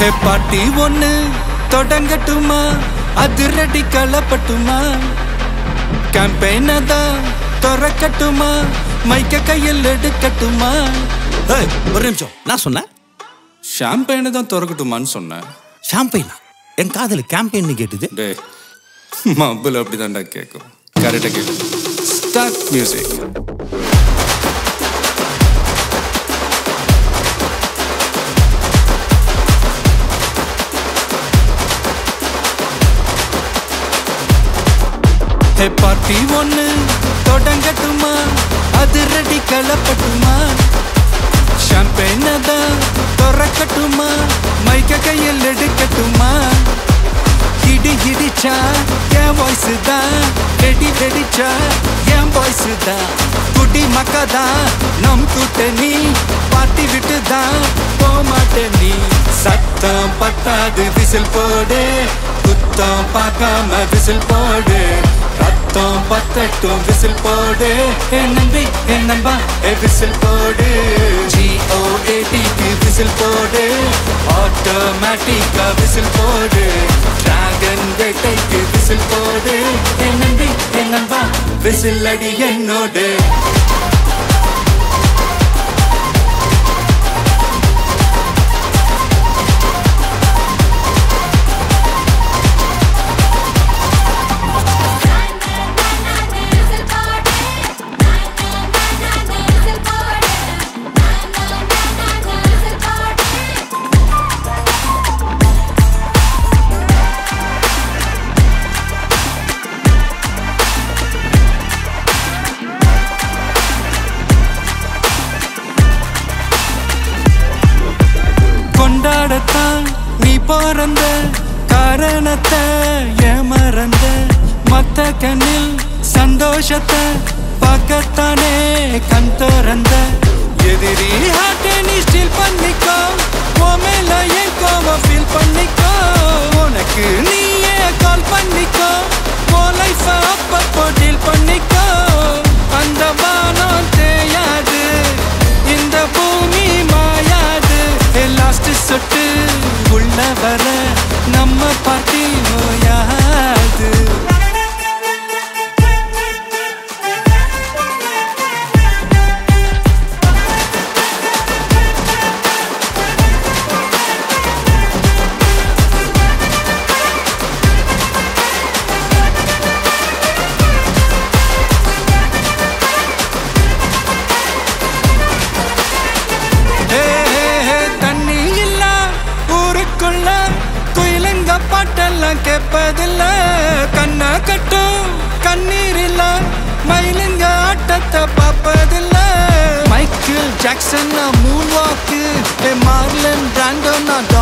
ஹே பாட்டி ஒண்ணு தொடங்கட்டுமா அதிரடி களப்பட்டுமா கேம்பெயினை தான் திறக்கட்டுமா மைக்க கையில் எடுக்கட்டுமா ஏய், ஒரு நிமிஷம் நான் சொன்னேன் ஷாம்பெயினை தான் திறக்கட்டுமான்னு சொன்னேன் ஷாம்பெயினா என் காதல கேம்பெயின் கேட்டுது டே மப்பிள் அப்படிதான்டா கேட்கும் கரெக்டாக கேட்கும் ஸ்டார்ட் மியூசிக் ஹே பார்ட்டி ஒண்ணு தொடங்கட்டுமா அதிரடி களப்பட்டுமா ஷாம்பெயினை தான் திறக்கட்டுமா மைக்க கையில் எடுக்கட்டுமா இடி இடிச்சா என் வாய்ஸ் தான் வெடி வெடிச்சா என் வாய்ஸ் தான் குடி மக்கா தான் நம் கூட்டணி பாட்டி விட்டு தான் போமாட்ட நீ சத்தம் பத்தாது விசில் போடு குத்தம் பார்க்காம விசில் போடு ரத்தம் பத்தட்டும் விசில் போடு என் நம்பி என் நம்பா ஏ விசில் போடு ஜிஓஏடிக்கு விசில் போடு ஆட்டோமேட்டிக்கா விசில் போடு டிராகன் வேட்டைக்கு விசில் போடு என் நம்பி என் நம்பா விசில் அடி என்னோடு கொண்டாடத்தான் நீ பிறந்த காரணத்தை ஏமறந்த மத்த கண்ணில் சந்தோஷத்தை பார்க்கத்தானே கண் திறந்த எதிரி ஹார்ட்டை நீ ஸ்டீல் பண்ணிக்கோ உன் மேல என் கோவம் ஃபீல் பண்ணிக்கோ உனக்கு நீயே கால் பண்ணிக்கோ உன் லைஃப அப்பப்போ டீல் பண்ணிக்கோ அந்த வானம் தேயாது இந்த பூமி மாயாது லாஸ்ட் சொட்டு உள்ள வர நம்ம பாட்டி நோயாது ஹே, ஹே, ஹே, தண்ணி இல்ல ஊருக்குள்ள குயிலுங்க பாட்டெல்லாம் கேட்பதில்ல கண்ண கட்டும் கண்ணீர் இல்ல மயிலுங்க ஆட்டத்தை பார்ப்பதில்ல Michael Jackson moonwalk Marlon Brando நான்